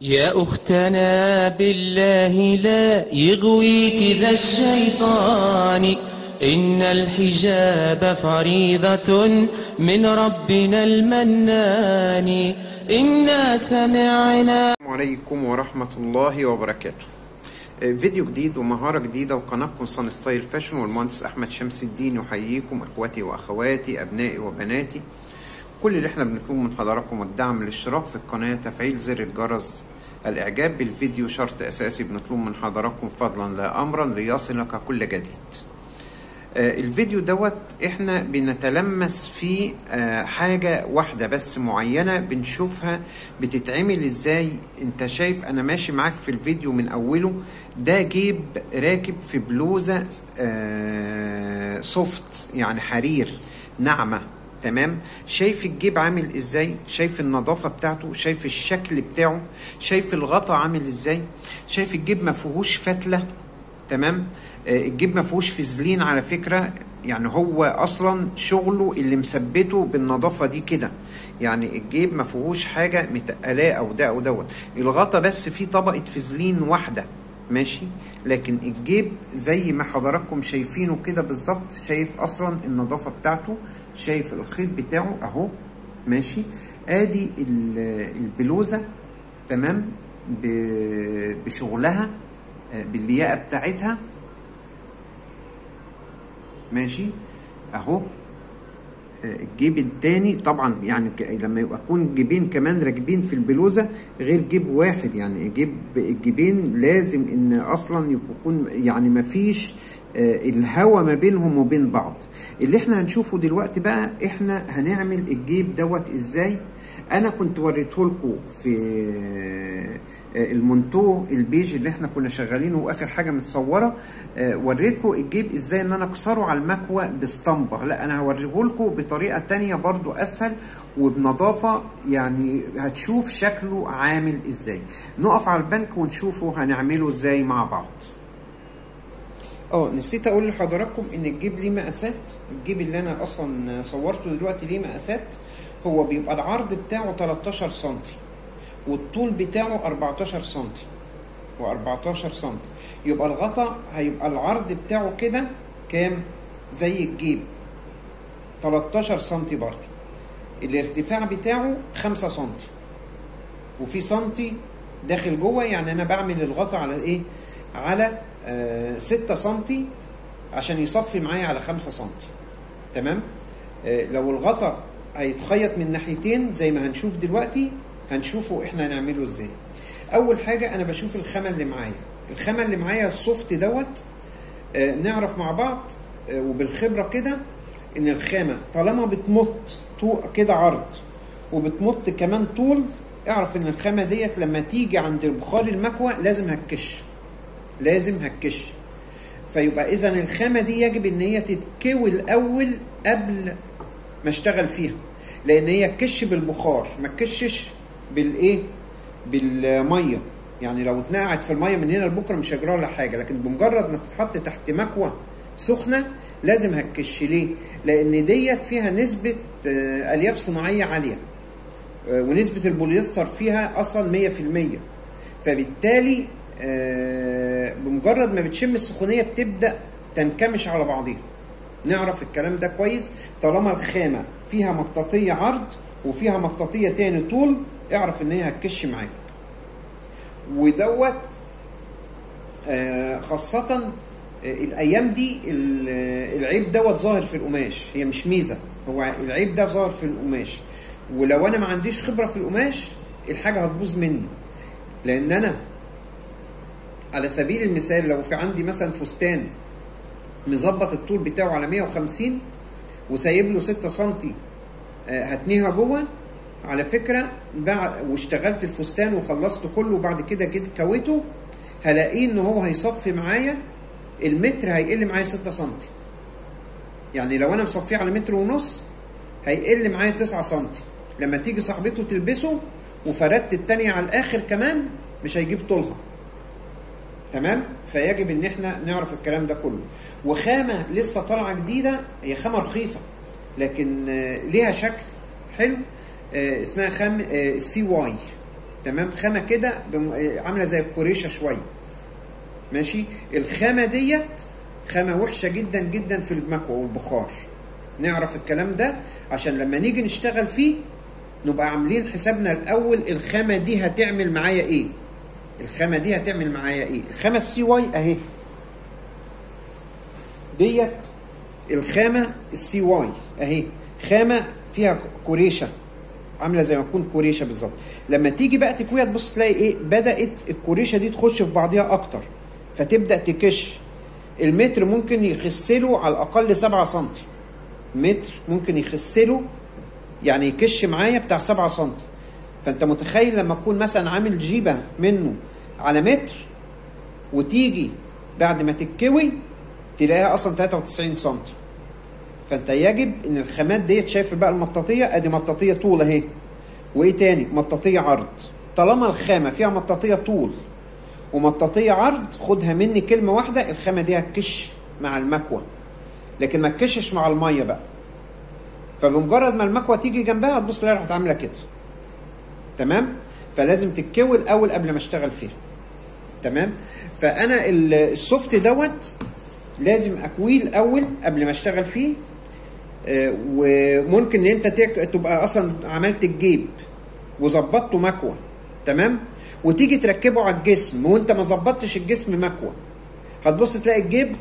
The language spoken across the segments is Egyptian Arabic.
يا أختنا بالله لا يغويك ذا الشيطان إن الحجاب فريضة من ربنا المنان إنا سمعنا السلام عليكم ورحمة الله وبركاته آه، فيديو جديد ومهارة جديدة وقناتكم صن ستايل فاشن والمهندس أحمد شمس الدين يحييكم إخواتي وأخواتي أبنائي وبناتي كل اللي احنا بنطلبه من حضراتكم الدعم الاشتراك في القناة تفعيل زر الجرس الإعجاب بالفيديو شرط أساسي بنطلبه من حضراتكم فضلا لا أمرا ليصلك كل جديد آه، الفيديو دوت احنا بنتلمس فيه آه، حاجة واحدة بس معينة بنشوفها بتتعمل ازاي انت شايف انا ماشي معاك في الفيديو من اوله ده جيب راكب في بلوزة آه، سوفت يعني حرير ناعمة تمام شايف الجيب عامل ازاي شايف النظافة بتاعته شايف الشكل بتاعه شايف الغطا عامل ازاي شايف الجيب ما فيهوش فتلة تمام آه، الجيب ما فيهوش فازلين على فكره يعني هو اصلا شغله اللي مثبته بالنظافه دي كده يعني الجيب ما فيهوش حاجه متقلاه او ده او دوت الغطا بس فيه طبقه فازلين واحده ماشي لكن الجيب زي ما حضراتكم شايفينه كده بالظبط شايف اصلا النظافه بتاعته شايف الخيط بتاعه اهو ماشي ادي ال- البلوزه تمام ب- بشغلها آه، باللياقه بتاعتها ماشي اهو آه، الجيب التاني طبعا يعني ك- لما يبقى يكون جيبين كمان راكبين في البلوزه غير جيب واحد يعني جيب الجيبين لازم ان اصلا يكون يعني مفيش آه، الهوا ما بينهم وبين بعض اللي احنا هنشوفه دلوقتي بقى احنا هنعمل الجيب دوت ازاي انا كنت وريته لكم في آه، المونتو البيج اللي احنا كنا شغالينه واخر حاجه متصوره آه، وريتكم الجيب ازاي ان انا اكسره على المكوى باسطمبه لا انا هوريه لكم بطريقه تانية برضو اسهل وبنظافه يعني هتشوف شكله عامل ازاي نقف على البنك ونشوفه هنعمله ازاي مع بعض اه نسيت اقول لحضراتكم ان الجيب ليه مقاسات الجيب اللي انا اصلا صورته دلوقتي ليه مقاسات هو بيبقى العرض بتاعه 13 سم والطول بتاعه 14 سم و14 سم يبقى الغطا هيبقى العرض بتاعه كده كام زي الجيب 13 سم برضه الارتفاع بتاعه 5 سم وفي سنتي داخل جوه يعني انا بعمل الغطا على ايه على آه 6 سنتي عشان يصفي معايا على 5 سنتي تمام آه لو الغطا هيتخيط من ناحيتين زي ما هنشوف دلوقتي هنشوفه احنا هنعمله ازاي اول حاجه انا بشوف الخامه اللي معايا الخامه اللي معايا السوفت دوت آه نعرف مع بعض آه وبالخبره كده ان الخامه طالما بتمط طو- كده عرض وبتمط كمان طول اعرف ان الخامه ديت لما تيجي عند بخار المكوى لازم هتكش لازم هتكش فيبقى اذا الخامه دي يجب ان هي تتكوي الاول قبل ما اشتغل فيها لان هي تكش بالبخار ما تكشش بالايه بالميه يعني لو اتنقعت في الميه من هنا لبكره مش هيجرى لها حاجه لكن بمجرد ما تتحط تحت مكوى سخنه لازم هتكش ليه لان ديت فيها نسبه آه، الياف صناعيه عاليه آه، ونسبه البوليستر فيها اصلا 100% فبالتالي آه، بمجرد ما بتشم السخونيه بتبدا تنكمش على بعضها نعرف الكلام ده كويس طالما الخامه فيها مطاطيه عرض وفيها مطاطيه تاني طول اعرف ان هي هتكش معاك ودوت آه، خاصة آه، الأيام دي ال- آه، العيب دوت ظاهر في القماش هي مش ميزة هو العيب ده ظاهر في القماش ولو أنا ما عنديش خبرة في القماش الحاجة هتبوظ مني لأن أنا على سبيل المثال لو في عندي مثلا فستان مظبط الطول بتاعه على 150 وسايب له 6 سم هتنيها جوه على فكره بعد واشتغلت الفستان وخلصت كله وبعد كده جيت كويته هلاقيه ان هو هيصفي معايا المتر هيقل معايا 6 سم يعني لو انا مصفيه على متر ونص هيقل معايا 9 سم لما تيجي صاحبته تلبسه وفردت التانية على الاخر كمان مش هيجيب طولها تمام فيجب ان احنا نعرف الكلام ده كله وخامه لسه طالعه جديده هي خامه رخيصه لكن آه، ليها شكل حلو آه، اسمها خام السي واي تمام خامه كده بم- آه، عامله زي الكوريشه شويه ماشي الخامه ديت خامه وحشه جدا جدا في المكوى والبخار نعرف الكلام ده عشان لما نيجي نشتغل فيه نبقى عاملين حسابنا الاول الخامه دي هتعمل معايا ايه الخامه دي هتعمل معايا ايه الخامه السي واي اهي ديت الخامه السي واي اهي خامه فيها كوريشه عامله زي ما تكون كوريشه بالظبط لما تيجي بقى تكويها تبص تلاقي ايه بدات الكوريشه دي تخش في بعضها اكتر فتبدا تكش المتر ممكن يخسله على الاقل 7 سم متر ممكن يخسله يعني يكش معايا بتاع 7 سم فانت متخيل لما تكون مثلا عامل جيبه منه على متر وتيجي بعد ما تتكوي تلاقيها اصلا 93 سم فانت يجب ان الخامات ديت شايف بقى المطاطيه ادي مطاطيه طول اهي وايه تاني مطاطيه عرض طالما الخامه فيها مطاطيه طول ومطاطيه عرض خدها مني كلمه واحده الخامه دي هتكش مع المكوى لكن ما تكشش مع الميه بقى فبمجرد ما المكوى تيجي جنبها هتبص تلاقيها راحت عامله كده تمام فلازم تتكوي الاول قبل ما اشتغل فيها تمام فانا ال- السوفت دوت لازم اكويه الاول قبل ما اشتغل فيه آه، وممكن ان انت تك... تبقى اصلا عملت الجيب وظبطته مكوى تمام وتيجي تركبه على الجسم وانت ما ظبطتش الجسم مكوى هتبص تلاقي الجيب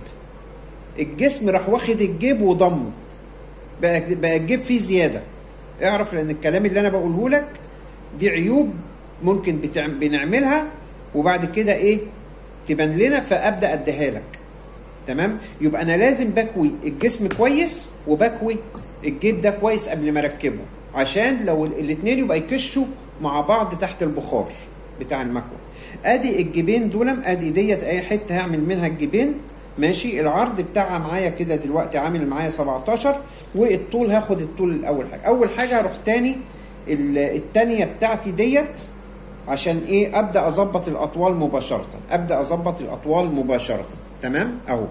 الجسم راح واخد الجيب وضمه بقى بقى الجيب فيه زياده اعرف لان الكلام اللي انا بقوله لك دي عيوب ممكن بتع... بنعملها وبعد كده ايه تبان لنا فابدا اديها لك تمام يبقى انا لازم بكوي الجسم كويس وبكوي الجيب ده كويس قبل ما اركبه عشان لو الاثنين يبقى يكشوا مع بعض تحت البخار بتاع المكوى ادي الجيبين دول ادي ديت اي حته هعمل منها الجيبين ماشي العرض بتاعها معايا كده دلوقتي عامل معايا 17 والطول هاخد الطول الاول حاجه اول حاجه هروح تاني ال- التانية بتاعتي ديت عشان ايه ابدا اظبط الاطوال مباشره ابدا اظبط الاطوال مباشره تمام اهو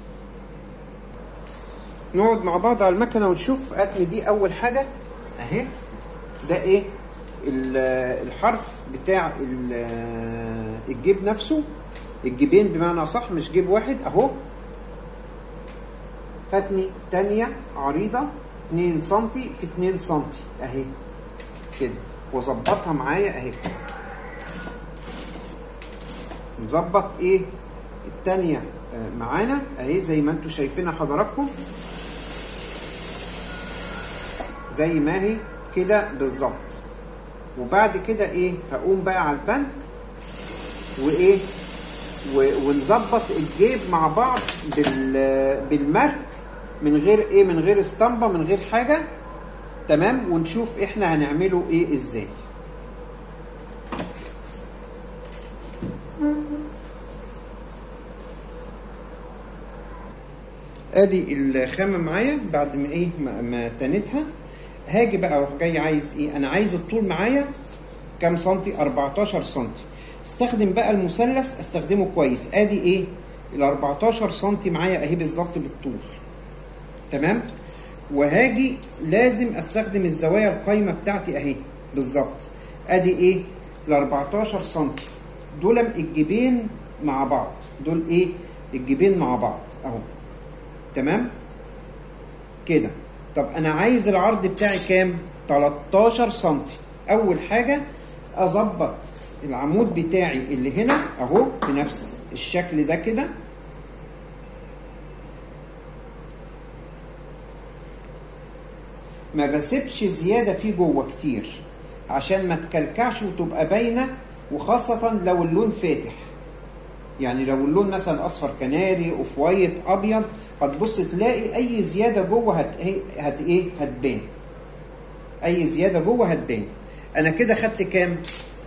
نقعد مع بعض على المكنه ونشوف اتني دي اول حاجه اهي ده ايه ال- الحرف بتاع ال- الجيب نفسه الجيبين بمعنى صح مش جيب واحد اهو هاتني تانية عريضة 2 سنتي في 2 سنتي اهي كده واظبطها معايا اهي نظبط ايه التانية آه، معانا اهي زي ما انتم شايفينها حضراتكم زي ما هي كده بالظبط وبعد كده ايه هقوم بقى على البنك وايه و- ونظبط الجيب مع بعض بال بالمارك من غير ايه من غير اسطمبه من غير حاجه تمام ونشوف احنا هنعمله ايه ازاي ادي الخامه معايا بعد ما ايه ما, ما تنتها هاجي بقى اروح جاي عايز ايه انا عايز الطول معايا كام سنتي 14 سنتي استخدم بقى المثلث استخدمه كويس ادي ايه ال 14 سنتي معايا اهي بالظبط بالطول تمام وهاجي لازم استخدم الزوايا القايمه بتاعتي اهي بالظبط ادي ايه ال 14 سنتي دول الجيبين مع بعض دول ايه الجيبين مع بعض اهو تمام كده طب انا عايز العرض بتاعي كام 13 سنتي اول حاجه اظبط العمود بتاعي اللي هنا اهو بنفس الشكل ده كده ما بسيبش زياده فيه جوه كتير عشان ما تكلكعش وتبقى باينه وخاصه لو اللون فاتح يعني لو اللون مثلا اصفر كناري اوف وايت ابيض هتبص تلاقي اي زياده جوه هت ايه هت ايه هتبان اي زياده جوه هتبان انا كده خدت كام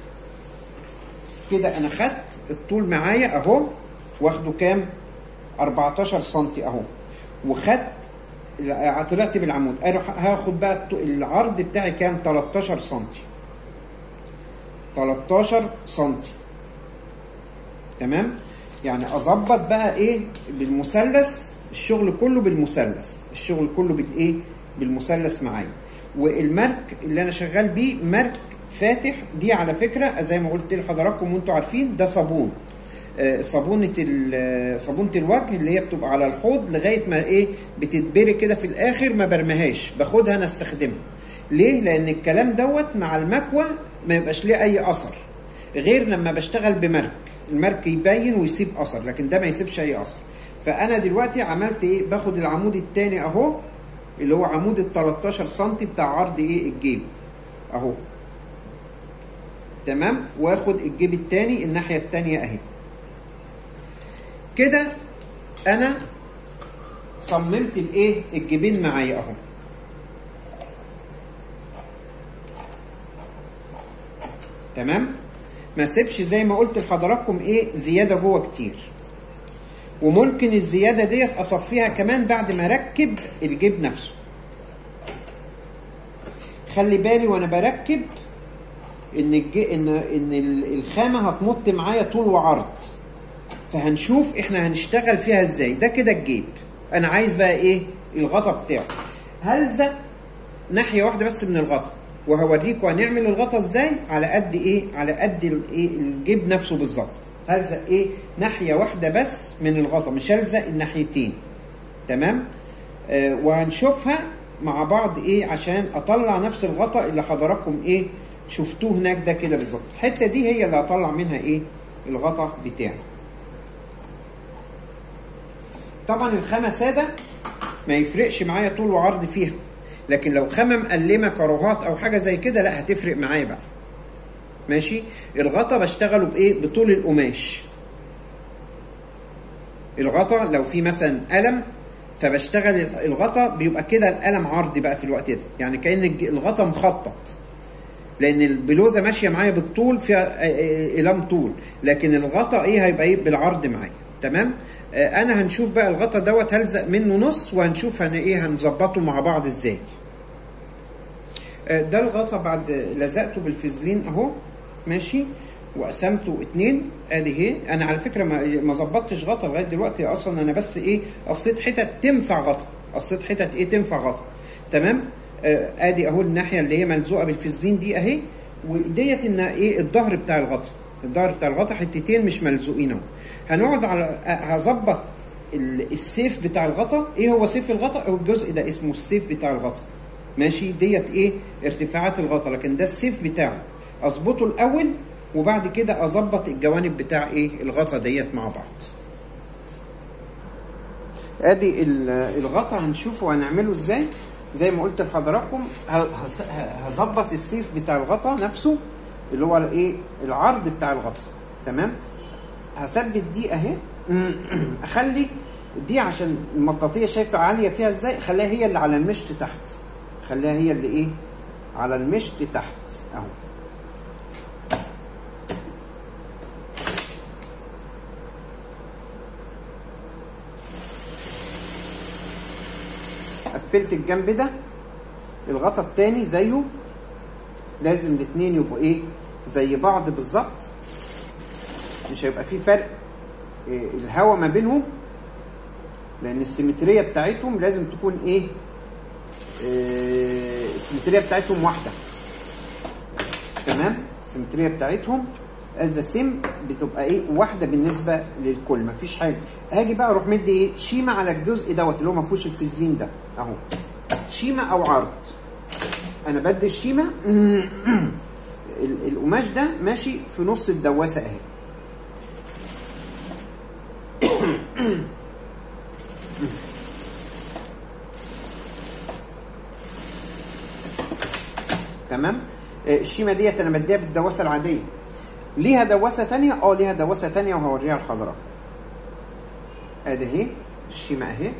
كده انا خدت الطول معايا اهو واخده كام 14 سم اهو وخدت لا، طلعت بالعمود اروح هاخد بقى الط- العرض بتاعي كام 13 سم 13 سم تمام يعني اظبط بقى ايه بالمثلث الشغل كله بالمثلث الشغل كله بالايه بالمثلث معايا والمارك اللي انا شغال بيه مارك فاتح دي على فكره زي ما قلت لحضراتكم وانتم عارفين ده صابون آه، صابونه ال- صابونه الوجه اللي هي بتبقى على الحوض لغايه ما ايه بتتبري كده في الاخر ما برميهاش باخدها انا استخدمها ليه لان الكلام دوت مع المكوى ما يبقاش ليه اي اثر غير لما بشتغل بمرك المرك يبين ويسيب اثر لكن ده ما يسيبش اي اثر فانا دلوقتي عملت ايه باخد العمود الثاني اهو اللي هو عمود ال 13 سم بتاع عرض ايه الجيب اهو تمام واخد الجيب الثاني الناحيه الثانيه اهي كده انا صممت الايه الجيبين معايا اهو تمام ما سيبش زي ما قلت لحضراتكم ايه زياده جوه كتير وممكن الزياده ديت اصفيها كمان بعد ما اركب الجيب نفسه خلي بالي وانا بركب ان الجي ان ان ال- الخامه هتمط معايا طول وعرض فهنشوف احنا هنشتغل فيها ازاي ده كده الجيب انا عايز بقى ايه الغطا بتاعه هلزق ناحيه واحده بس من الغطا وهوريكم هنعمل الغطا ازاي على قد ايه على قد الايه الجيب نفسه بالظبط هلزق ايه ناحيه واحده بس من الغطا مش هلزق الناحيتين تمام آه وهنشوفها مع بعض ايه عشان اطلع نفس الغطا اللي حضراتكم ايه شفتوه هناك ده كده بالظبط الحته دي هي اللي هطلع منها ايه الغطا بتاعي طبعا الخامه ساده ما يفرقش معايا طول وعرض فيها لكن لو خامه مقلمه كروهات او حاجه زي كده لا هتفرق معايا بقى ماشي الغطا بشتغله بايه بطول القماش الغطا لو في مثلا قلم فبشتغل الغطا بيبقى كده القلم عرضي بقى في الوقت ده يعني كان الج- الغطا مخطط لان البلوزه ماشيه معايا بالطول فيها اقلام طول لكن الغطا ايه هيبقى ايه بالعرض معايا تمام آه، انا هنشوف بقى الغطا دوت هلزق منه نص وهنشوف هن ايه هنظبطه مع بعض ازاي آه، ده الغطا بعد لزقته بالفازلين اهو ماشي وقسمته اتنين ادي اهي انا على فكره ما ما ظبطتش غطا لغايه دلوقتي اصلا انا بس ايه قصيت حتت تنفع غطا قصيت حتت ايه تنفع غطا تمام آه ادي اهو الناحيه اللي هي ملزوقه بالفازلين دي اهي وديت ان ايه الظهر بتاع الغطا الظهر بتاع الغطا حتتين مش ملزوقين اهو هنقعد على آه، هظبط ال- السيف بتاع الغطا ايه هو سيف الغطا او الجزء ده اسمه السيف بتاع الغطا ماشي ديت ايه ارتفاعات الغطا لكن ده السيف بتاعه اظبطه الاول وبعد كده اظبط الجوانب بتاع ايه الغطا ديت مع بعض ادي ال- الغطا هنشوفه هنعمله ازاي زي ما قلت لحضراتكم ه- هس- ه- هظبط السيف بتاع الغطا نفسه اللي هو ايه العرض بتاع الغطا تمام هثبت دي اهي اخلي دي عشان المطاطيه شايفه عاليه فيها ازاي خليها هي اللي على المشط تحت خليها هي اللي ايه على المشط تحت اهو قفلت الجنب ده الغطا التاني زيه لازم الاتنين يبقوا ايه زي بعض بالظبط مش هيبقى فيه فرق إيه الهواء ما بينهم لان السيمتريه بتاعتهم لازم تكون ايه إيه السيمتريه بتاعتهم واحده تمام السيمتريه بتاعتهم ذا سيم بتبقى ايه واحده بالنسبه للكل مفيش حاجه اجي بقى اروح مدي ايه شيمه على الجزء دوت اللي هو ما فيهوش الفازلين ده اهو شيمه او عرض انا بدي الشيمه ال- القماش ده ماشي في نص الدواسه اهي تمام آه، الشيمه ديت انا بديها بالدواسه العاديه ليها دواسه تانية اه ليها دواسه تانية وهوريها لحضرتك ادي اهي الشيمه اهي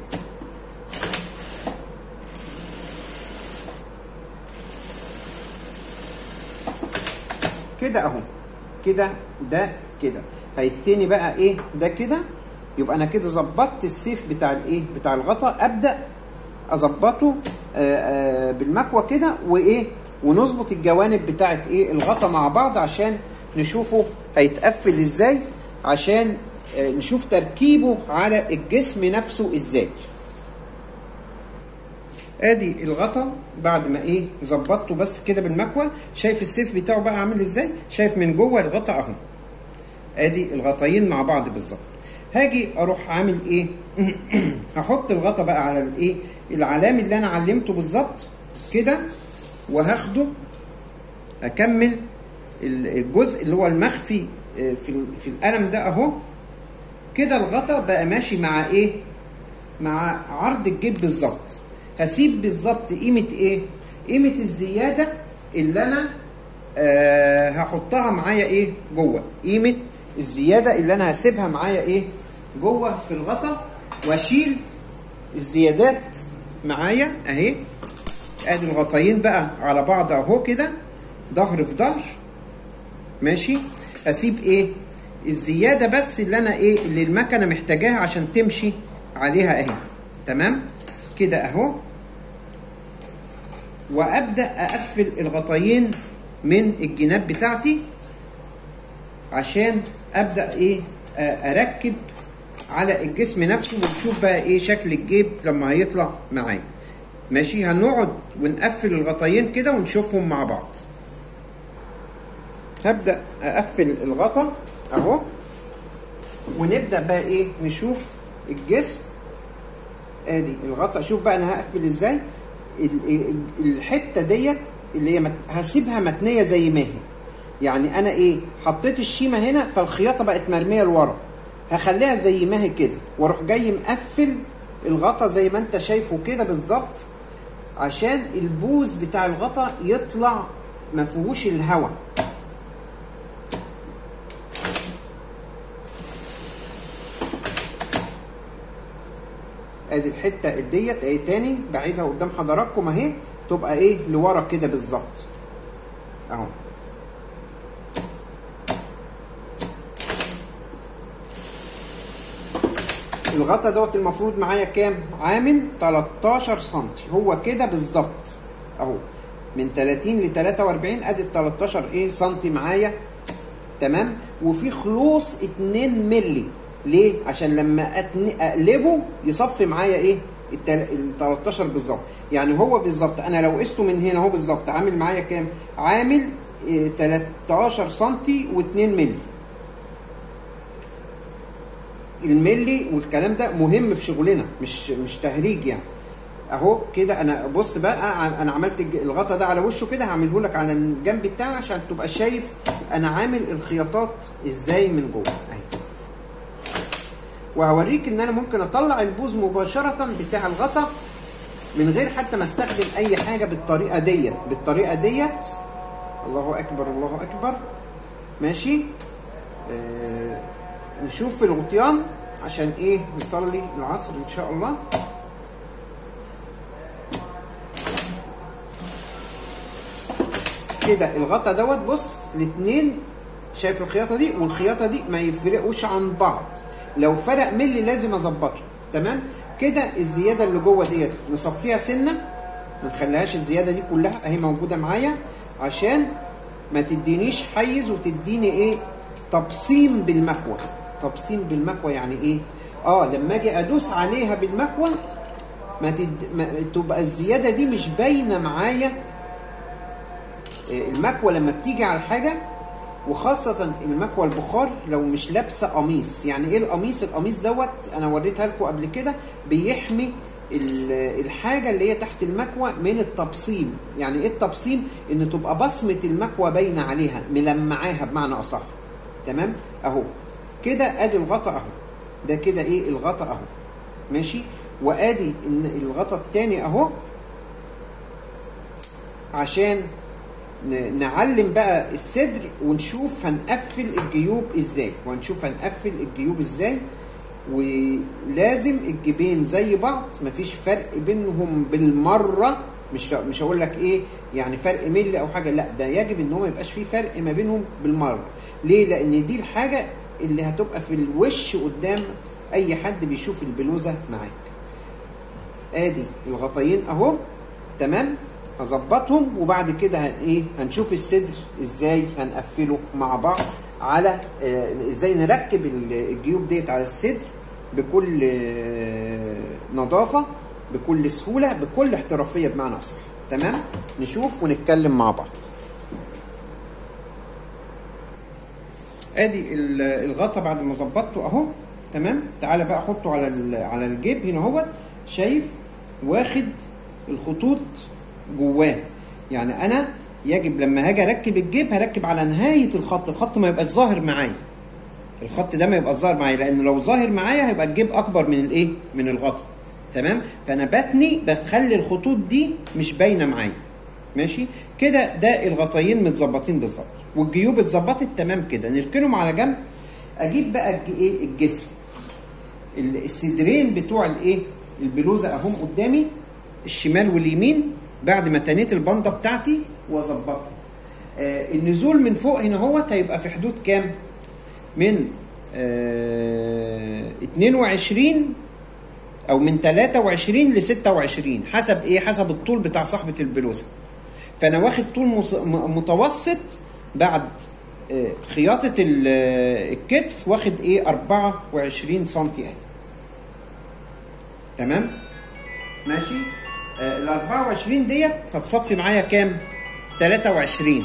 كده اهو كده ده كده هيتني بقى ايه ده كده يبقى انا كده ظبطت السيف بتاع الايه بتاع الغطا ابدا اظبطه آه، آه، بالمكوى كده وايه ونظبط الجوانب بتاعت ايه الغطا مع بعض عشان نشوفه هيتقفل ازاي عشان آه، نشوف تركيبه على الجسم نفسه ازاي ادي الغطا بعد ما ايه ظبطته بس كده بالمكوى شايف السيف بتاعه بقى عامل ازاي شايف من جوه الغطا اهو ادي الغطايين مع بعض بالظبط هاجي اروح عامل ايه هحط الغطا بقى على الايه العلام اللي انا علمته بالظبط كده وهاخده اكمل الجزء اللي هو المخفي في في القلم ده اهو كده الغطا بقى ماشي مع ايه مع عرض الجيب بالظبط هسيب بالظبط قيمه ايه قيمه الزياده اللي انا آه هحطها معايا ايه جوه قيمه الزياده اللي انا هسيبها معايا ايه جوه في الغطا واشيل الزيادات معايا اهي ادي الغطايين بقى على بعض اهو كده ظهر في ظهر ماشي اسيب ايه الزياده بس اللي انا ايه اللي المكنه محتاجاها عشان تمشي عليها اهي تمام كده اهو وابدا اقفل الغطايين من الجناب بتاعتي عشان ابدا ايه اركب على الجسم نفسه ونشوف بقى ايه شكل الجيب لما هيطلع معايا ماشي هنقعد ونقفل الغطايين كده ونشوفهم مع بعض هبدا اقفل الغطا اهو ونبدا بقى ايه نشوف الجسم ادي الغطا شوف بقى انا هقفل ازاي الحته ديت اللي هي هسيبها متنيه زي ما هي يعني انا ايه حطيت الشيمه هنا فالخياطه بقت مرميه لورا هخليها زي ما هي كده واروح جاي مقفل الغطا زي ما انت شايفه كده بالظبط عشان البوز بتاع الغطا يطلع ما فيهوش الهواء ادي الحته ديت اهي تاني بعيدها قدام حضراتكم اهي تبقى ايه لورا كده بالظبط اهو الغطا دوت المفروض معايا كام عامل 13 سم هو كده بالظبط اهو من 30 ل 43 ادي ال 13 ايه سم معايا تمام وفي خلوص 2 مللي ليه عشان لما أتن... اقلبه يصفي معايا ايه ال 13 بالظبط يعني هو بالظبط انا لو قسته من هنا اهو بالظبط عامل معايا كام عامل إيه 13 سم و2 مللي الملي والكلام ده مهم في شغلنا مش مش تهريج يعني اهو كده انا بص بقى انا عملت الغطا ده على وشه كده هعمله لك على الجنب بتاعي عشان تبقى شايف انا عامل الخياطات ازاي من جوه اهي وهوريك ان انا ممكن اطلع البوز مباشره بتاع الغطا من غير حتى ما استخدم اي حاجه بالطريقه ديت بالطريقه ديت الله اكبر الله اكبر ماشي آه نشوف في الغطيان عشان ايه نصلي العصر ان شاء الله كده الغطا دوت بص الاتنين شايف الخياطه دي والخياطه دي ما يفرقوش عن بعض لو فرق ملي لازم اظبطه تمام كده الزياده اللي جوه ديت نصفيها سنه ما نخليهاش الزياده دي كلها اهي موجوده معايا عشان ما تدينيش حيز وتديني ايه تبصيم بالمكوى تبصيم بالمكوى يعني ايه اه لما اجي ادوس عليها بالمكوى ما, تد... ما تبقى الزياده دي مش باينه معايا المكوى لما بتيجي على الحاجه وخاصة المكوى البخار لو مش لابسة قميص، يعني ايه القميص؟ القميص دوت انا وريتها لكم قبل كده بيحمي الحاجة اللي هي تحت المكوى من التبصيم، يعني ايه التبصيم؟ ان تبقى بصمة المكوى باينة عليها، ملمعاها بمعنى اصح. تمام؟ اهو. كده ادي الغطا اهو. ده كده ايه الغطا اهو. ماشي؟ وادي الغطا التاني اهو عشان نعلم بقى الصدر ونشوف هنقفل الجيوب ازاي وهنشوف هنقفل الجيوب ازاي ولازم الجيبين زي بعض مفيش فرق بينهم بالمره مش مش هقول لك ايه يعني فرق ملي او حاجه لا ده يجب ان هو ما يبقاش في فرق ما بينهم بالمره ليه لان دي الحاجه اللي هتبقى في الوش قدام اي حد بيشوف البلوزه معاك ادي الغطايين اهو تمام هظبطهم وبعد كده هن ايه هنشوف الصدر ازاي هنقفله مع بعض على آه ازاي نركب الجيوب ديت على الصدر بكل آه نظافه بكل سهوله بكل احترافيه بمعنى اصح تمام نشوف ونتكلم مع بعض ادي ال- الغطا بعد ما ظبطته اهو تمام تعالى بقى احطه على ال- على الجيب هنا اهوت شايف واخد الخطوط جواه يعني انا يجب لما هاجي اركب الجيب هركب على نهايه الخط الخط ما يبقاش ظاهر معايا الخط ده ما يبقى ظاهر معايا لان لو ظاهر معايا هيبقى الجيب اكبر من الايه من الغطا تمام فانا بتني بخلي الخطوط دي مش باينه معايا ماشي كده ده الغطايين متظبطين بالظبط والجيوب اتظبطت تمام كده نركنهم على جنب اجيب بقى الج- ايه الجسم ال- الصدرين بتوع الايه البلوزه اهم قدامي الشمال واليمين بعد ما تنيت البنده بتاعتي واظبطها آه النزول من فوق هنا هوت هيبقى في حدود كام من آه 22 او من 23 ل 26 حسب ايه حسب الطول بتاع صاحبه البلوزه فانا واخد طول مص- م- متوسط بعد آه، خياطه ال- آه، الكتف واخد ايه 24 سم اهي تمام ماشي آه، ال 24 ديت هتصفي معايا كام 23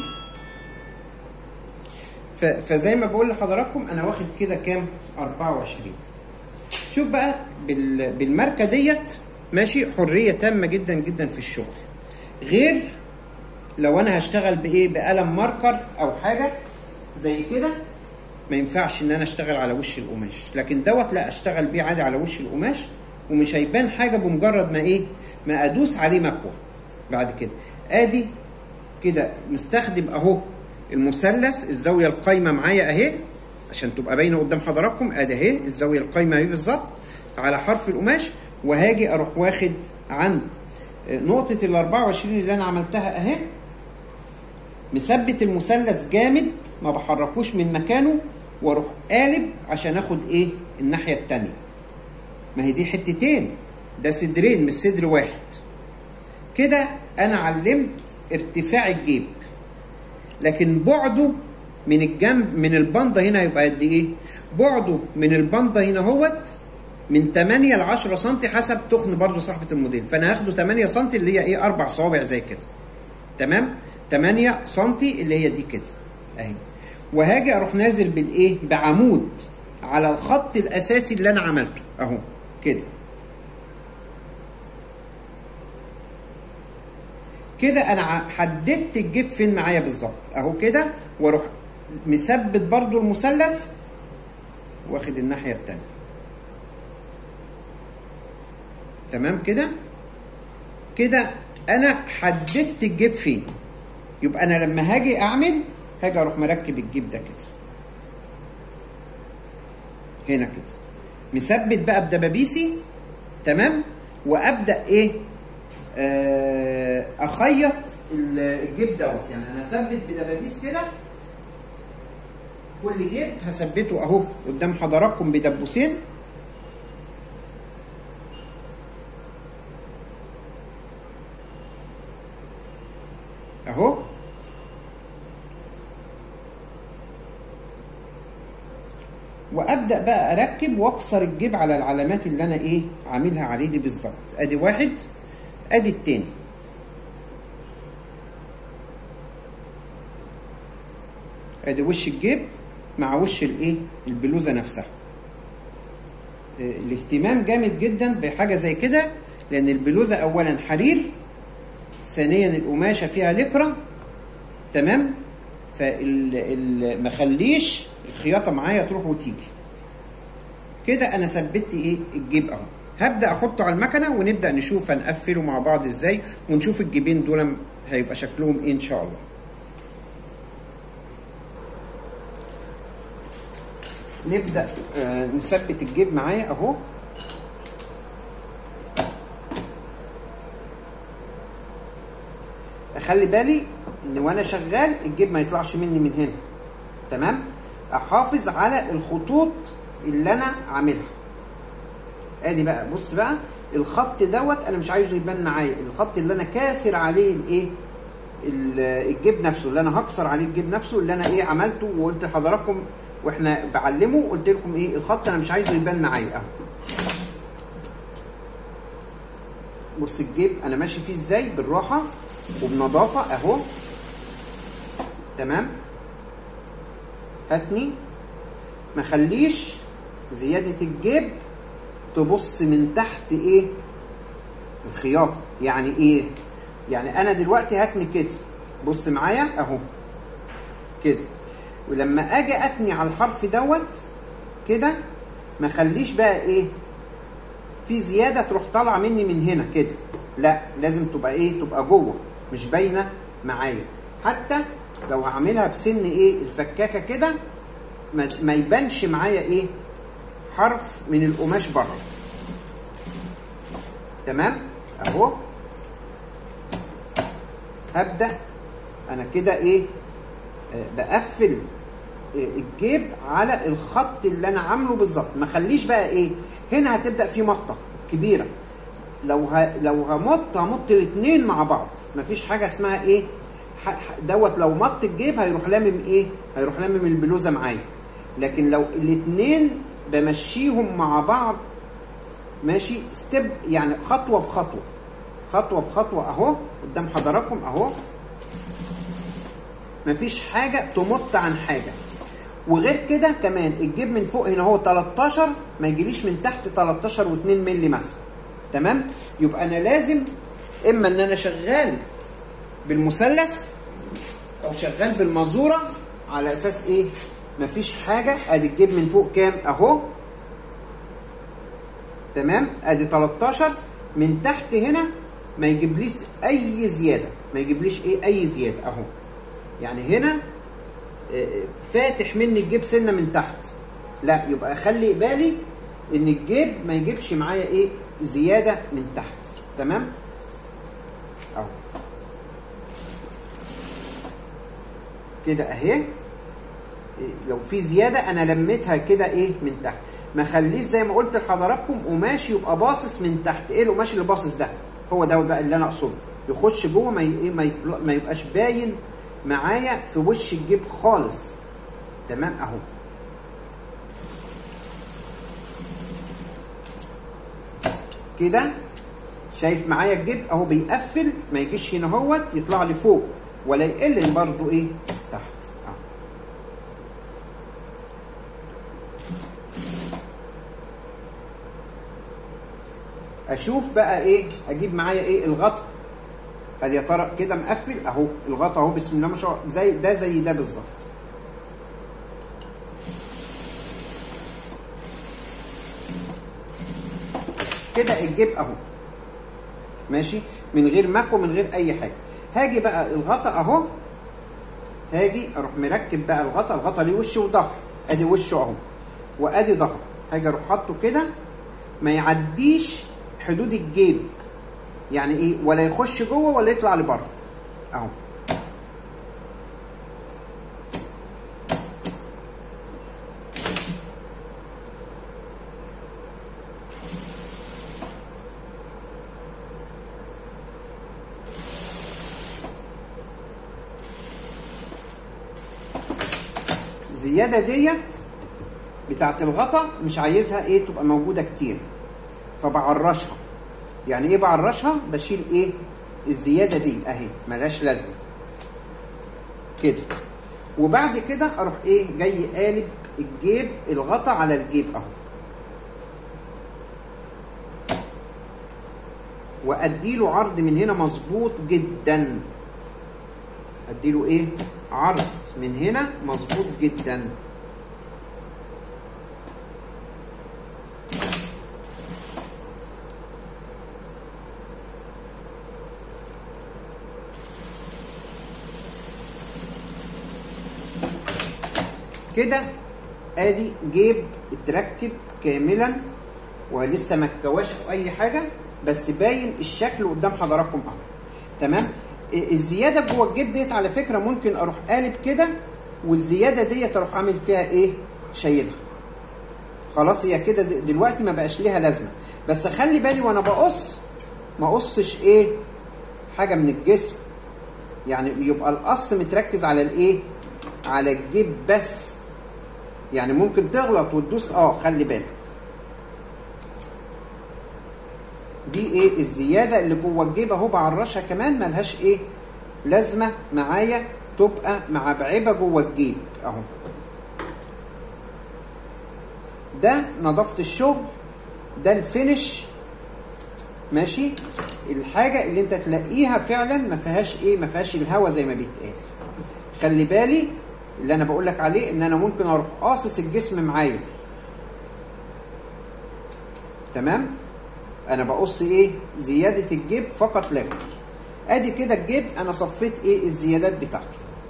ف- فزي ما بقول لحضراتكم انا واخد كده كام 24 شوف بقى بال- بالماركه ديت ماشي حريه تامه جدا جدا في الشغل غير لو انا هشتغل بايه بقلم ماركر او حاجه زي كده ما ينفعش ان انا اشتغل على وش القماش لكن دوت لا اشتغل بيه عادي على وش القماش ومش هيبان حاجه بمجرد ما ايه ما ادوس عليه مكوه بعد كده ادي كده مستخدم اهو المثلث الزاويه القايمه معايا اهي عشان تبقى باينه قدام حضراتكم ادي اهي الزاويه القايمه اهي بالظبط على حرف القماش وهاجي اروح واخد عند نقطه ال 24 اللي انا عملتها اهي مثبت المثلث جامد ما بحركوش من مكانه واروح قالب عشان اخد ايه الناحيه التانية ما هي دي حتتين ده صدرين مش صدر واحد كده انا علمت ارتفاع الجيب لكن بعده من الجنب من البنده هنا هيبقى قد ايه بعده من البنده هنا هوت من 8 ل 10 سم حسب تخن برضو صاحبه الموديل فانا هاخده 8 سم اللي هي ايه اربع صوابع زي كده تمام 8 سم اللي هي دي كده اهي وهاجي اروح نازل بالايه بعمود على الخط الاساسي اللي انا عملته اهو كده كده انا ع- حددت الجيب فين معايا بالظبط اهو كده واروح مثبت برضو المثلث واخد الناحيه التانية تمام كده كده انا حددت الجيب فين يبقى انا لما هاجي اعمل هاجي اروح مركب الجيب ده كده هنا كده مثبت بقى بدبابيسي تمام وابدا ايه آه، اخيط ال- الجيب دوت يعني انا اثبت بدبابيس كده كل جيب هثبته اهو قدام حضراتكم بدبوسين اهو وابدا بقى اركب واكسر الجيب على العلامات اللي انا ايه عاملها عليه دي بالظبط ادي واحد ادي التاني ادي وش الجيب مع وش الايه البلوزه نفسها آه، الاهتمام جامد جدا بحاجه زي كده لان البلوزه اولا حرير ثانيا القماشه فيها لكرة تمام فما خليش الخياطه معايا تروح وتيجي كده انا ثبت ايه الجيب اهو هبدا احطه على المكنه ونبدا نشوف هنقفله مع بعض ازاي ونشوف الجيبين دول هيبقى شكلهم ايه ان شاء الله نبدا آه نثبت الجيب معايا اهو اخلي بالي ان وانا شغال الجيب ما يطلعش مني من هنا تمام احافظ على الخطوط اللي انا عاملها ادي بقى بص بقى الخط دوت انا مش عايزه يبان معايا الخط اللي انا كاسر عليه الايه ال- الجيب نفسه اللي انا هكسر عليه الجيب نفسه اللي انا ايه عملته وقلت لحضراتكم واحنا بعلمه قلت لكم ايه الخط انا مش عايزه يبان معايا اهو بص الجيب انا ماشي فيه ازاي بالراحه وبنظافه اهو تمام هاتني ما خليش زياده الجيب تبص من تحت ايه الخياطه يعني ايه يعني انا دلوقتي هاتني كده بص معايا اهو كده ولما اجي اتني على الحرف دوت كده ما خليش بقى ايه في زياده تروح طالعه مني من هنا كده لا لازم تبقى ايه تبقى جوه مش باينه معايا حتى لو هعملها بسن ايه الفكاكه كده ما, ما يبانش معايا ايه حرف من القماش بره تمام اهو هبدا انا كده ايه آه، بقفل آه، الجيب على الخط اللي انا عامله بالظبط ما خليش بقى ايه هنا هتبدا في مطه كبيره لو ه... لو همط همط الاثنين مع بعض مفيش حاجه اسمها ايه ح... ح- دوت لو مط الجيب هيروح لامم ايه هيروح لامم البلوزه معايا لكن لو الاثنين بمشيهم مع بعض ماشي ستيب يعني خطوه بخطوه خطوه بخطوه اهو قدام حضراتكم اهو مفيش حاجه تمط عن حاجه وغير كده كمان الجيب من فوق هنا هو 13 ما يجيليش من تحت 13 و2 مللي مثلا تمام يبقى انا لازم اما ان انا شغال بالمثلث او شغال بالمزوره على اساس ايه مفيش حاجه ادي الجيب من فوق كام اهو تمام ادي 13 من تحت هنا ما يجيبليش اي زياده ما يجيبليش ايه اي زياده اهو يعني هنا آه، فاتح مني الجيب سنه من تحت لا يبقى خلي بالي ان الجيب ما يجيبش معايا ايه زياده من تحت تمام اهو كده اهي إيه، لو في زياده انا لميتها كده ايه من تحت ما خليش زي ما قلت لحضراتكم قماش يبقى باصص من تحت ايه القماش اللي باصص ده هو ده بقى اللي انا اقصده يخش جوه ما ي- إيه، ما, يطلع ما يبقاش باين معايا في وش الجيب خالص تمام اهو كده شايف معايا الجيب اهو بيقفل ما يجيش هنا اهوت يطلع لي فوق ولا يقل برضو ايه تحت اهو اشوف بقى ايه اجيب معايا ايه الغطا هل يا ترى كده مقفل اهو الغطا اهو بسم الله ما شاء الله زي ده زي ده بالظبط كده الجيب اهو ماشي من غير مكوى من غير اي حاجه هاجي بقى الغطا اهو هاجي اروح مركب بقى الغطا الغطا ليه وش وظهر ادي وشه اهو وادي ظهر هاجي اروح حاطه كده ما يعديش حدود الجيب يعني ايه ولا يخش جوه ولا يطلع لبره اهو الزياده ديت بتاعت الغطا مش عايزها ايه تبقى موجوده كتير فبعرشها يعني ايه بعرشها بشيل ايه الزياده دي اهي ملهاش لازمه كده وبعد كده اروح ايه جاي قالب الجيب الغطا على الجيب اهو واديله عرض من هنا مظبوط جدا اديله ايه عرض من هنا مظبوط جدا كده ادي جيب اتركب كاملا ولسه ما اتكواش او اي حاجه بس باين الشكل قدام حضراتكم اهو تمام ال- الزياده جوه الجيب ديت على فكره ممكن اروح قالب كده والزياده ديت اروح عامل فيها ايه شايلها خلاص هي كده د- دلوقتي ما بقاش ليها لازمه بس خلي بالي وانا بقص ما اقصش ايه حاجه من الجسم يعني يبقى القص متركز على الايه على الجيب بس يعني ممكن تغلط وتدوس اه خلي بالك دي ايه الزياده اللي جوه الجيب اهو بعرشها كمان ملهاش ايه لازمه معايا تبقى معبعبه جوه الجيب اهو ده نظافه الشغل ده الفينش ماشي الحاجه اللي انت تلاقيها فعلا ما فيهاش ايه ما فيهاش الهوا زي ما بيتقال خلي بالي اللي انا بقول لك عليه ان انا ممكن اروح قاصص الجسم معايا تمام انا بقص ايه زياده الجيب فقط لا غير ادي كده الجيب انا صفيت ايه الزيادات بتاعته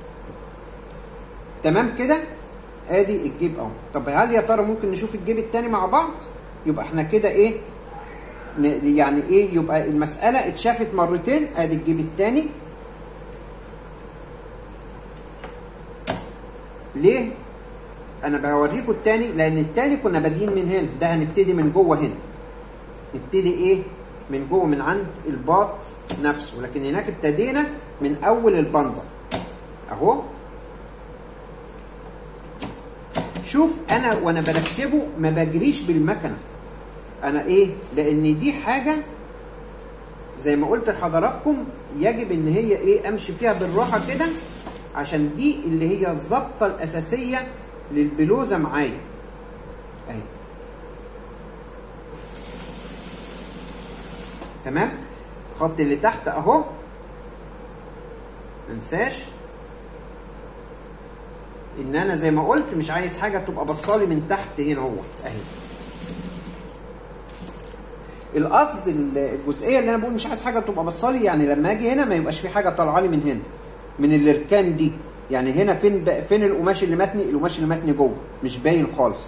تمام كده ادي الجيب اهو طب هل يا ترى ممكن نشوف الجيب التاني مع بعض يبقى احنا كده ايه ن- يعني ايه يبقى المساله اتشافت مرتين ادي الجيب التاني ليه انا بوريكم التاني لان التاني كنا بادئين من هنا ده هنبتدي من جوه هنا نبتدي ايه من جوه من عند الباط نفسه لكن هناك ابتدينا من اول البندة اهو شوف انا وانا بركبه ما بجريش بالمكنه انا ايه لان دي حاجه زي ما قلت لحضراتكم يجب ان هي ايه امشي فيها بالراحه كده عشان دي اللي هي الظبطه الاساسيه للبلوزه معايا اهي تمام الخط اللي تحت اهو منساش ان انا زي ما قلت مش عايز حاجه تبقى بصالي من تحت هنا هو اهي القصد الجزئيه اللي انا بقول مش عايز حاجه تبقى بصالي يعني لما اجي هنا ما يبقاش في حاجه طالعه لي من هنا من الاركان دي يعني هنا فين ب... فين القماش اللي متني القماش اللي متني جوه مش باين خالص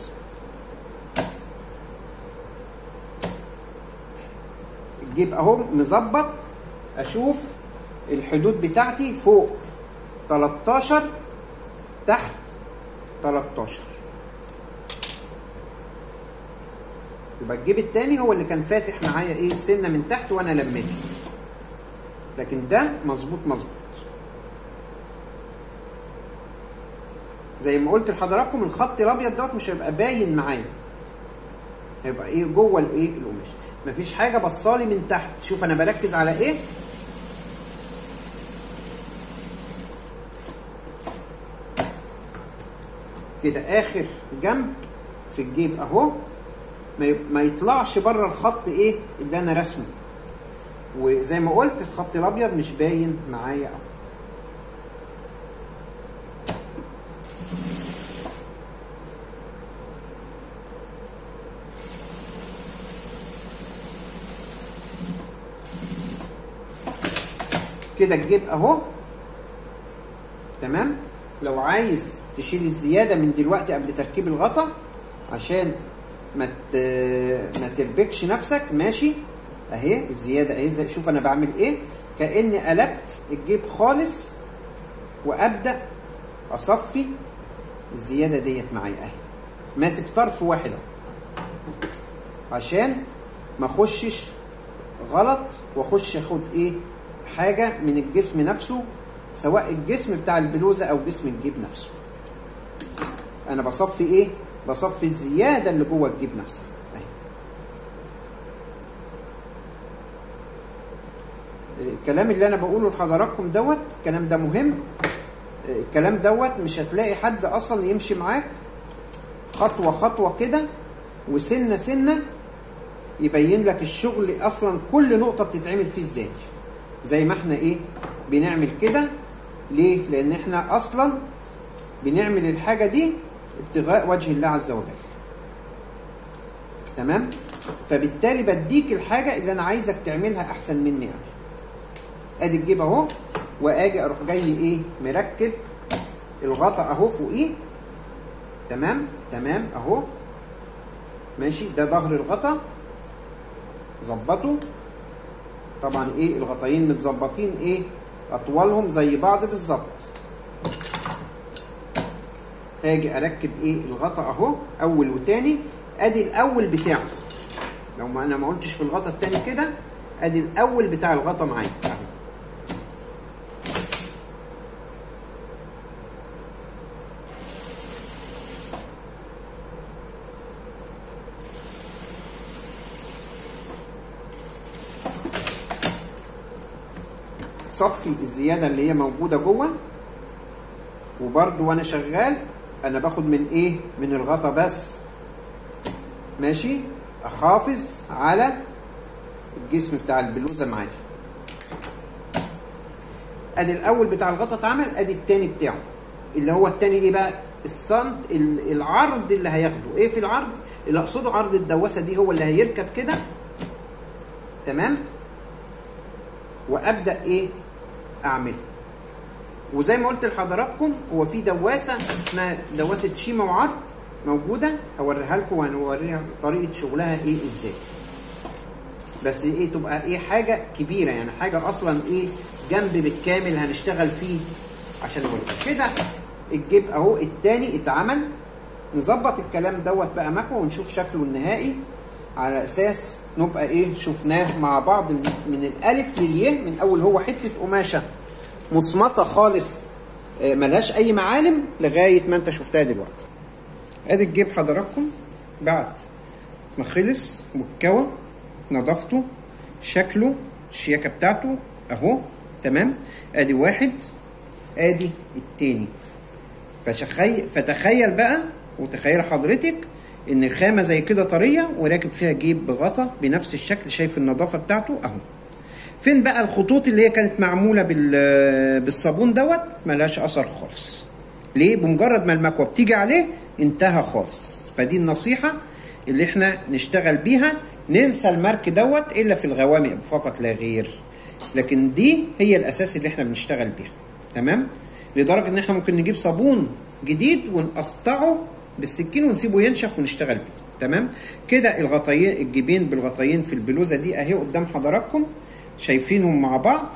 الجيب اهو مظبط اشوف الحدود بتاعتي فوق 13 تحت 13 يبقى الجيب التاني هو اللي كان فاتح معايا ايه سنه من تحت وانا لميته لكن ده مظبوط مظبوط زي ما قلت لحضراتكم الخط الابيض دوت مش هيبقى باين معايا هيبقى ايه جوه الايه القماش مفيش حاجه بصالي من تحت شوف انا بركز على ايه كده اخر جنب في الجيب اهو ما يب- ما يطلعش بره الخط ايه اللي انا رسمه وزي ما قلت الخط الابيض مش باين معايا اهو كده الجيب اهو تمام لو عايز تشيل الزياده من دلوقتي قبل تركيب الغطا عشان ما ت... ما تربكش نفسك ماشي اهي الزياده اهي زي- شوف انا بعمل ايه كاني قلبت الجيب خالص وابدا اصفي الزياده ديت معايا اهي ماسك طرف واحد اهو عشان ما اخشش غلط واخش اخد ايه حاجه من الجسم نفسه سواء الجسم بتاع البلوزه او جسم الجيب نفسه انا بصفي ايه بصفي الزياده اللي جوه الجيب نفسها اهي الكلام اللي انا بقوله لحضراتكم دوت الكلام ده مهم الكلام دوت مش هتلاقي حد اصلا يمشي معاك خطوه خطوه كده وسنه سنه يبين لك الشغل اصلا كل نقطه بتتعمل فيه ازاي زي ما احنا ايه بنعمل كده ليه لان احنا اصلا بنعمل الحاجه دي ابتغاء وجه الله عز وجل تمام فبالتالي بديك الحاجه اللي انا عايزك تعملها احسن مني انا ادي الجيب اهو واجي اروح جاي ايه مركب الغطا اهو فوقيه تمام تمام اهو ماشي ده ظهر الغطا ظبطه طبعا ايه الغطايين متظبطين ايه اطوالهم زي بعض بالظبط هاجي اركب ايه الغطا اهو اول وتاني ادي الاول بتاعه لو ما انا ما قلتش في الغطا التاني كده ادي الاول بتاع الغطا معايا اهو بتصفي الزياده اللي هي موجوده جوه وبرده وانا شغال انا باخد من ايه من الغطا بس ماشي احافظ على الجسم بتاع البلوزه معايا ادي الاول بتاع الغطا اتعمل ادي التاني بتاعه اللي هو التاني ايه بقى السنت ال- العرض اللي هياخده ايه في العرض اللي اقصده عرض الدواسه دي هو اللي هيركب كده تمام وابدا ايه اعمله وزي ما قلت لحضراتكم هو في دواسه اسمها دواسه شيما وعرض موجوده هوريها لكم وهنوريها طريقه شغلها ايه ازاي بس ايه تبقى ايه حاجه كبيره يعني حاجه اصلا ايه جنب بالكامل هنشتغل فيه عشان نقول كده الجيب اهو التاني اتعمل نظبط الكلام دوت بقى مكوى ونشوف شكله النهائي على اساس نبقى ايه شفناه مع بعض من, من الالف للياء من اول هو حته قماشه مصمطه خالص آه، ملهاش اي معالم لغايه ما انت شفتها دلوقتي ادي الجيب حضراتكم بعد ما خلص واتكوى نظافته شكله الشياكه بتاعته اهو تمام ادي واحد ادي التاني فتخيل فتخيل بقى وتخيل حضرتك ان خامه زي كده طريه وراكب فيها جيب بغطا بنفس الشكل شايف النظافه بتاعته اهو فين بقى الخطوط اللي هي كانت معموله بال بالصابون دوت ملهاش اثر خالص ليه بمجرد ما المكوى بتيجي عليه انتهى خالص فدي النصيحه اللي احنا نشتغل بيها ننسى المارك دوت الا في الغوامق فقط لا غير لكن دي هي الاساس اللي احنا بنشتغل بيها تمام لدرجه ان احنا ممكن نجيب صابون جديد ونقطعه بالسكين ونسيبه ينشف ونشتغل بيه تمام كده الغطايين الجيبين بالغطايين في البلوزه دي اهي قدام حضراتكم شايفينهم مع بعض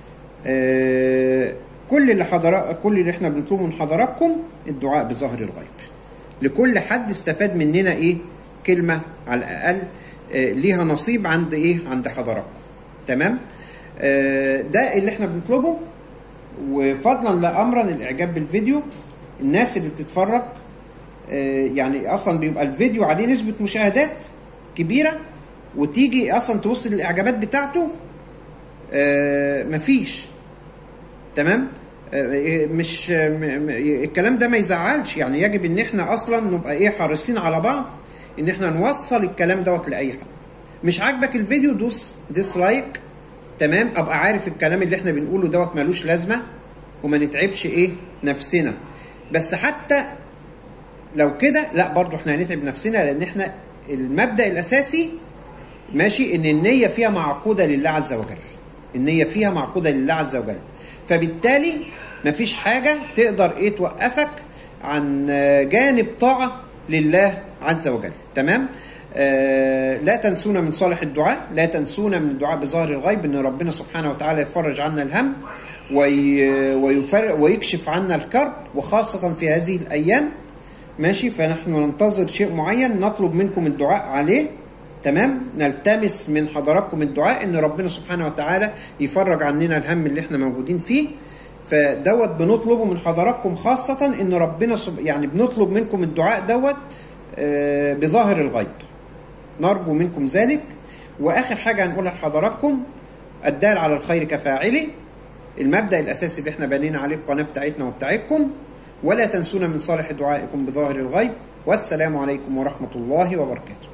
آه كل اللي حضرات كل اللي احنا بنطلبه من حضراتكم الدعاء بظهر الغيب لكل حد استفاد مننا ايه كلمه على الاقل آه ليها نصيب عند ايه عند حضراتكم تمام آه ده اللي احنا بنطلبه وفضلا لا امرا الاعجاب بالفيديو الناس اللي بتتفرج آه، يعني اصلا بيبقى الفيديو عليه نسبه مشاهدات كبيره وتيجي اصلا تبص للاعجابات بتاعته آه، مفيش تمام آه، مش م- م- الكلام ده ما يزعلش يعني يجب ان احنا اصلا نبقى ايه حريصين على بعض ان احنا نوصل الكلام دوت لاي حد مش عاجبك الفيديو دوس ديسلايك تمام ابقى عارف الكلام اللي احنا بنقوله دوت ملوش لازمه وما نتعبش ايه نفسنا بس حتى لو كده لا برضو احنا هنتعب نفسنا لان احنا المبدا الاساسي ماشي ان النيه فيها معقوده لله عز وجل النيه فيها معقوده لله عز وجل فبالتالي مفيش حاجه تقدر ايه توقفك عن آه، جانب طاعه لله عز وجل تمام آه لا تنسونا من صالح الدعاء لا تنسونا من الدعاء بظاهر الغيب ان ربنا سبحانه وتعالى يفرج عنا الهم وي ويفر ويكشف عنا الكرب وخاصة في هذه الأيام ماشي فنحن ننتظر شيء معين نطلب منكم الدعاء عليه تمام نلتمس من حضراتكم الدعاء ان ربنا سبحانه وتعالى يفرج عننا الهم اللي احنا موجودين فيه فدوت بنطلبه من حضراتكم خاصة ان ربنا سب... يعني بنطلب منكم الدعاء دوت آه، بظاهر الغيب نرجو منكم ذلك واخر حاجة هنقولها لحضراتكم الدال على الخير كفاعله المبدأ الأساسي اللي احنا بنينا عليه القناة بتاعتنا وبتاعتكم ولا تنسونا من صالح دعائكم بظاهر الغيب والسلام عليكم ورحمة الله وبركاته